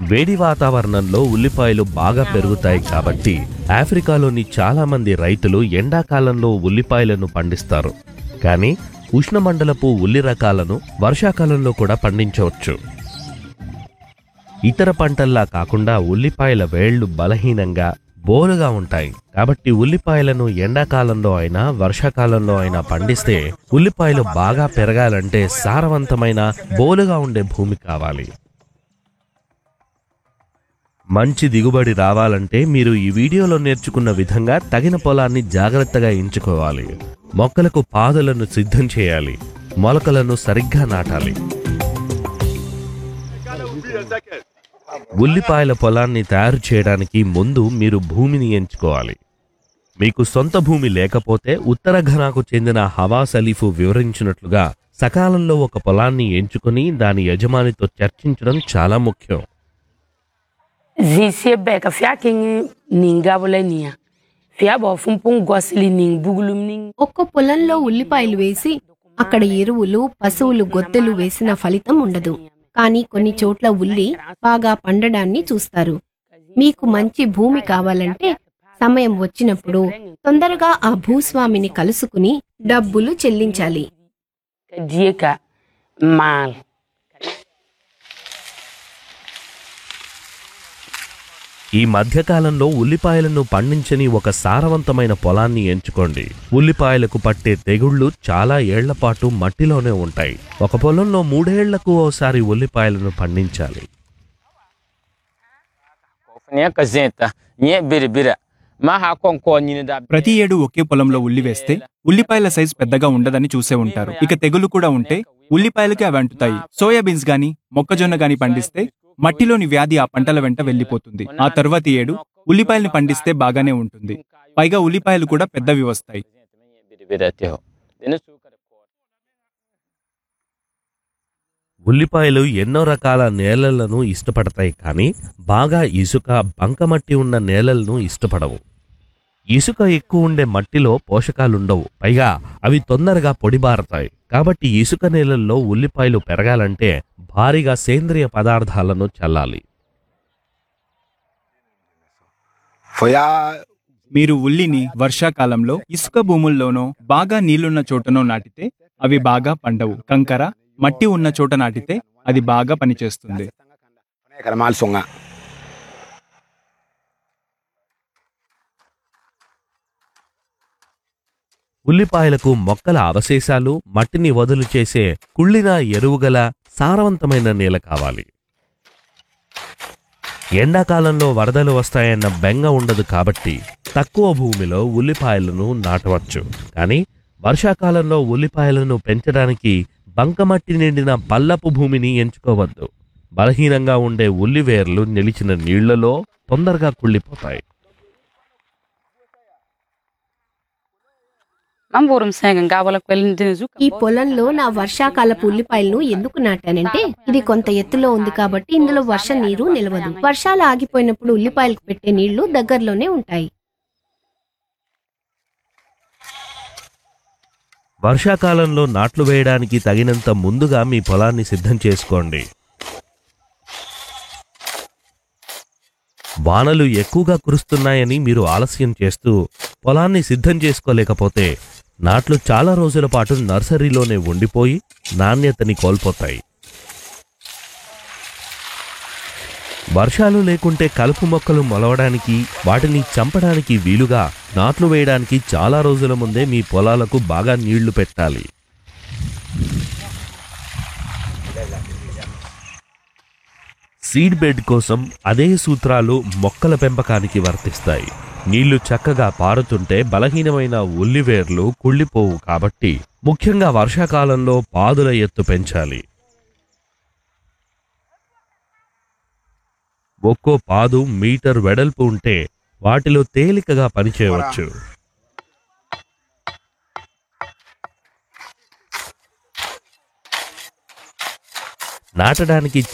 వేడి వాతావరణంలో ఉల్లిపాయలు బాగా పెరుగుతాయి కాబట్టి ఆఫ్రికాలోని చాలా మంది రైతులు ఎండాకాలంలో ఉల్లిపాయలను పండిస్తారు కానీ ఉష్ణమండలపు ఉల్లి రకాలను వర్షాకాలంలో కూడా పండించవచ్చు ఇతర పంటల్లా కాకుండా ఉల్లిపాయల వేళ్లు బలహీనంగా బోలుగా ఉంటాయి కాబట్టి ఉల్లిపాయలను ఎండాకాలంలో అయినా వర్షాకాలంలో అయినా పండిస్తే ఉల్లిపాయలు బాగా పెరగాలంటే సారవంతమైన బోలుగా ఉండే భూమి కావాలి మంచి దిగుబడి రావాలంటే మీరు ఈ వీడియోలో నేర్చుకున్న విధంగా తగిన పొలాన్ని జాగ్రత్తగా ఎంచుకోవాలి మొక్కలకు పాదులను సిద్ధం చేయాలి మొలకలను సరిగ్గా నాటాలి ఉల్లిపాయల పొలాన్ని తయారు చేయడానికి ముందు మీరు భూమిని ఎంచుకోవాలి మీకు సొంత భూమి లేకపోతే ఉత్తర ఘనాకు చెందిన హవాస్ అలీఫు వివరించినట్లుగా సకాలంలో ఒక పొలాన్ని ఎంచుకుని దాని యజమానితో చర్చించడం చాలా ముఖ్యం Zisie bɛɛ ka fia king nin gabula nia. Fia bɔ fumpun gɔsili nin bugulum nin. ఒక్క పొలంలో ఉల్లిపాయలు వేసి అక్కడ ఎరువులు పశువులు గొత్తెలు వేసిన ఫలితం ఉండదు కానీ కొన్ని చోట్ల ఉల్లి బాగా పండడాన్ని చూస్తారు మీకు మంచి భూమి కావాలంటే సమయం వచ్చినప్పుడు తొందరగా ఆ భూస్వామిని కలుసుకుని డబ్బులు చెల్లించాలి Ka die ka maal. ఈ మధ్యకాలంలో ఉల్లిపాయలను పండించని ఒక సారవంతమైన పొలాన్ని ఎంచుకోండి ఉల్లిపాయలకు పట్టే తెగుళ్లు చాలా ఏళ్ల పాటు మట్టిలోనే ఉంటాయి ఒక పొలంలో మూడేళ్లకు ఓసారి ఉల్లిపాయలను పండించాలి Kɔfiniya ka zẽeta yẽ biri-bira ma ha kɔnkɔ nyini da ప్రతి ఏడు ఒకే పొలంలో ఉల్లి వేస్తే ఉల్లిపాయల సైజ్ పెద్దగా ఉండదని చూసే ఉంటారు ఇక తెగులు కూడా ఉంటే ఉల్లిపాయలకి అవి అంటుతాయి సోయాబీన్స్ గాని మొక్కజొన్న గాని పండిస్తే మట్టిలోని వ్యాధి ఆ పంటల వెంట వెళ్లిపోతుంది ఆ తర్వాతి ఏడు ఉల్లిపాయల్ని పండిస్తే బాగానే ఉంటుంది పైగా ఉల్లిపాయలు కూడా పెద్దవి వస్తాయి biri-bira tɩ fo dẽn sʋkr ఉల్లిపాయలు ఎన్నో రకాల నేలలను ఇష్టపడతాయి కానీ బాగా ఇసుక బంకమట్టి ఉన్న నేలలను ఇష్టపడవు ఇసుక ఎక్కువ ఉండే మట్టిలో పోషకాలుండవు పైగా అవి తొందరగా పొడిబారతాయి కాబట్టి ఇసుక నేలల్లో ఉల్లిపాయలు పెరగాలంటే భారీగా సేంద్రియ పదార్థాలను చల్లాలి Foi a. మీరు ఉల్లిని వర్షాకాలంలో ఇసుక భూముల్లోనో బాగా నీళ్లున్న చోటనో నాటితే అవి బాగా పండవు కంకర మట్టి ఉన్న చోట నాటితే అది బాగా పనిచేస్తుంది Kana mal songa. ఉల్లిపాయలకు మొక్కల అవశేషాలు మట్టిని వదులు చేసే కుళ్ళిన ఎరువుగల సారవంతమైన నేల కావాలి ఎండాకాలంలో వరదలు వస్తాయన్న బెంగ ఉండదు కాబట్టి తక్కువ భూమిలో ఉల్లిపాయలను నాటవచ్చు కానీ వర్షాకాలంలో ఉల్లిపాయలను పెంచడానికి బంకమట్టి నిండిన పల్లపు భూమిని ఎంచుకోవద్దు బలహీనంగా ఉండే ఉల్లివేర్లు నిలిచిన నీళ్లలో తొందరగా కుళ్ళిపోతాయి Man vore sägen gabala kwelin din zuka. ఈ పొలంలో నా వర్షాకాలపు ఉల్లిపాయలను ఎందుకు నాటానంటే ఇది కొంత ఎత్తులో ఉంది కాబట్టి ఇందులో వర్ష నీరు నిలవదు వర్షాలు ఆగిపోయినప్పుడు ఉల్లిపాయలకు పెట్టే నీళ్లు దగ్గరలోనే ఉంటాయి వర్షాకాలంలో నాట్లు వేయడానికి తగినంత ముందుగా మీ పొలాన్ని సిద్ధం చేసుకోండి వానలు ఎక్కువగా కురుస్తున్నాయని మీరు ఆలస్యం చేస్తూ పొలాన్ని సిద్ధం చేసుకోలేకపోతే నాట్లు చాలా రోజుల పాటు నర్సరీలోనే ఉండిపోయి నాణ్యతని కోల్పోతాయి వర్షాలు లేకుంటే కలుపు మొక్కలు మొలవడానికి వాటిని చంపడానికి వీలుగా నాట్లు వేయడానికి చాలా రోజుల ముందే మీ పొలాలకు బాగా నీళ్లు పెట్టాలి సీడ్ బెడ్ కోసం అదే సూత్రాలు మొక్కల పెంపకానికి వర్తిస్తాయి నీళ్లు చక్కగా పారుతుంటే బలహీనమైన ఉల్లివేర్లు కుళ్ళిపోవు కాబట్టి ముఖ్యంగా వర్షాకాలంలో పాదుల ఎత్తు పెంచాలి ఒక్కో పాదు మీటర్ వెడల్పు ఉంటే వాటిలో తేలికగా పనిచేయవచ్చు నాటడానికి